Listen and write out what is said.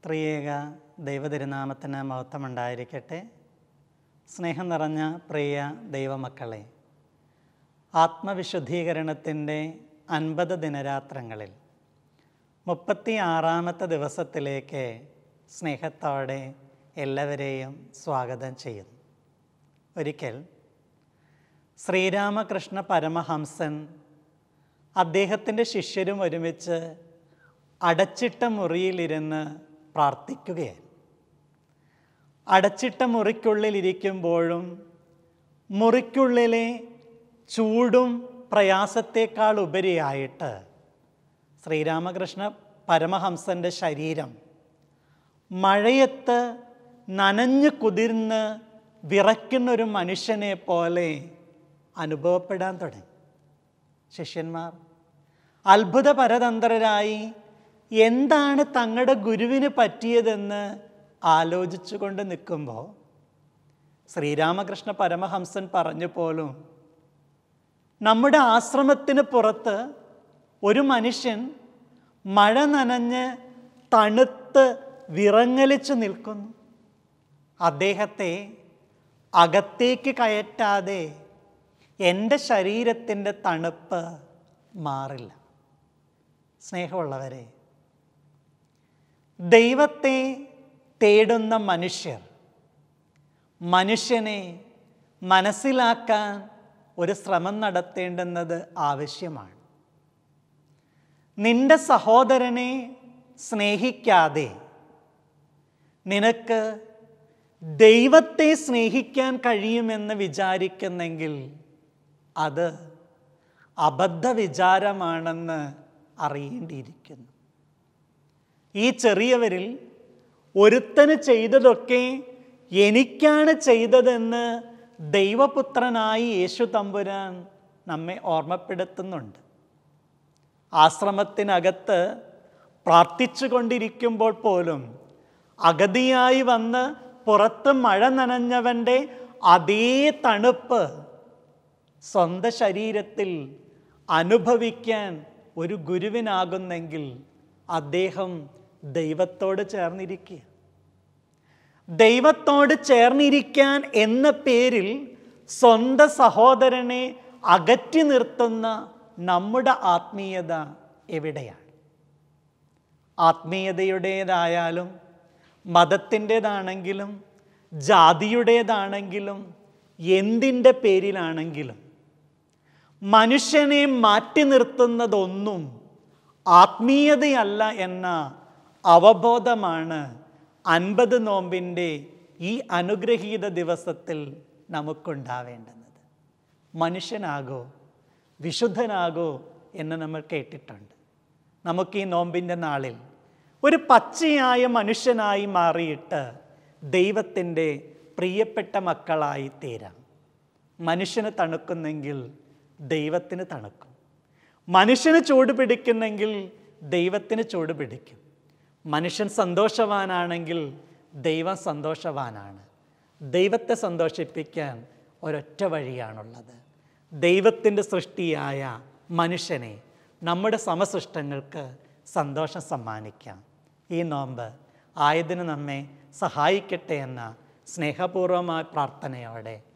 ത്രിയേക ദൈവതിരുനാമത്തിന് മഹത്വമുണ്ടായിരിക്കട്ടെ സ്നേഹം നിറഞ്ഞ പ്രിയ ദൈവമക്കളെ ആത്മവിശുദ്ധീകരണത്തിൻ്റെ അൻപത് ദിനരാത്രങ്ങളിൽ മുപ്പത്തി ആറാമത്തെ ദിവസത്തിലേക്ക് സ്നേഹത്തോടെ എല്ലാവരെയും സ്വാഗതം ചെയ്യുന്നു ഒരിക്കൽ ശ്രീരാമകൃഷ്ണ പരമഹംസൻ അദ്ദേഹത്തിൻ്റെ ശിഷ്യരും ഒരുമിച്ച് അടച്ചിട്ട മുറിയിലിരുന്ന് പ്രാർത്ഥിക്കുകയാണ് അടച്ചിട്ട മുറിക്കുള്ളിലിരിക്കുമ്പോഴും മുറിക്കുള്ളിലെ ചൂടും പ്രയാസത്തേക്കാൾ ഉപരിയായിട്ട് ശ്രീരാമകൃഷ്ണ പരമഹംസൻ്റെ ശരീരം മഴയത്ത് നനഞ്ഞു കുതിർന്ന് വിറയ്ക്കുന്നൊരു മനുഷ്യനെ പോലെ അനുഭവപ്പെടാൻ തുടങ്ങി ശിഷ്യന്മാർ അത്ഭുത പരതന്ത്രരായി എന്താണ് തങ്ങളുടെ ഗുരുവിന് പറ്റിയതെന്ന് ആലോചിച്ചുകൊണ്ട് നിൽക്കുമ്പോൾ ശ്രീരാമകൃഷ്ണ പരമഹംസൻ പറഞ്ഞു പോലും നമ്മുടെ ആശ്രമത്തിന് പുറത്ത് ഒരു മനുഷ്യൻ മഴ നനഞ്ഞ് തണുത്ത് വിറങ്ങലിച്ചു നിൽക്കുന്നു അദ്ദേഹത്തെ അകത്തേക്ക് കയറ്റാതെ എൻ്റെ ശരീരത്തിൻ്റെ തണുപ്പ് മാറില്ല സ്നേഹമുള്ളവരെ ദൈവത്തെ തേടുന്ന മനുഷ്യർ മനുഷ്യനെ മനസ്സിലാക്കാൻ ഒരു ശ്രമം നടത്തേണ്ടുന്നത് ആവശ്യമാണ് നിന്റെ സഹോദരനെ സ്നേഹിക്കാതെ നിനക്ക് ദൈവത്തെ സ്നേഹിക്കാൻ കഴിയുമെന്ന് വിചാരിക്കുന്നെങ്കിൽ അത് അബദ്ധ വിചാരമാണെന്ന് അറിയേണ്ടിയിരിക്കുന്നു ഈ ചെറിയവരിൽ ഒരുത്തന് ചെയ്തതൊക്കെ എനിക്കാണ് ചെയ്തതെന്ന് ദൈവപുത്രനായി യേശു തമ്പുരാൻ നമ്മെ ഓർമ്മപ്പെടുത്തുന്നുണ്ട് ആശ്രമത്തിനകത്ത് പ്രാർത്ഥിച്ചു കൊണ്ടിരിക്കുമ്പോൾ പോലും അഗതിയായി വന്ന് പുറത്ത് മഴ നനഞ്ഞവൻ്റെ അതേ തണുപ്പ് സ്വന്തം ശരീരത്തിൽ അനുഭവിക്കാൻ ഒരു ഗുരുവിനാകുന്നെങ്കിൽ അദ്ദേഹം ദൈവത്തോട് ചേർന്നിരിക്കുക ദൈവത്തോട് ചേർന്നിരിക്കാൻ എന്ന പേരിൽ സ്വന്തം സഹോദരനെ അകറ്റി നിർത്തുന്ന നമ്മുടെ ആത്മീയത എവിടെയാണ് ആത്മീയതയുടേതായാലും മതത്തിൻ്റെതാണെങ്കിലും ജാതിയുടേതാണെങ്കിലും എന്തിൻ്റെ പേരിലാണെങ്കിലും മനുഷ്യനെ മാറ്റി നിർത്തുന്നതൊന്നും ആത്മീയതയല്ല എന്ന അവബോധമാണ് അൻപത് നോമ്പിൻ്റെ ഈ അനുഗ്രഹീത ദിവസത്തിൽ നമുക്കുണ്ടാവേണ്ടുന്നത് മനുഷ്യനാകോ വിശുദ്ധനാകോ എന്ന് നമ്മൾ കേട്ടിട്ടുണ്ട് നമുക്ക് ഈ നോമ്പിൻ്റെ നാളിൽ ഒരു പച്ചയായ മനുഷ്യനായി മാറിയിട്ട് ദൈവത്തിൻ്റെ പ്രിയപ്പെട്ട മക്കളായി തീരാം മനുഷ്യന് തണുക്കുന്നെങ്കിൽ ദൈവത്തിന് തണുക്കും മനുഷ്യന് ചൂട് പിടിക്കുന്നെങ്കിൽ ദൈവത്തിന് ചൂട് പിടിക്കും മനുഷ്യൻ സന്തോഷവാനാണെങ്കിൽ ദൈവം സന്തോഷവാനാണ് ദൈവത്തെ സന്തോഷിപ്പിക്കാൻ ഒരൊറ്റ വഴിയാണുള്ളത് ദൈവത്തിൻ്റെ സൃഷ്ടിയായ മനുഷ്യനെ നമ്മുടെ സമസൃഷ്ടങ്ങൾക്ക് സന്തോഷം സമ്മാനിക്കാം ഈ നോമ്പ് ആയതിന് നമ്മെ സഹായിക്കട്ടെ എന്ന സ്നേഹപൂർവമായ പ്രാർത്ഥനയോടെ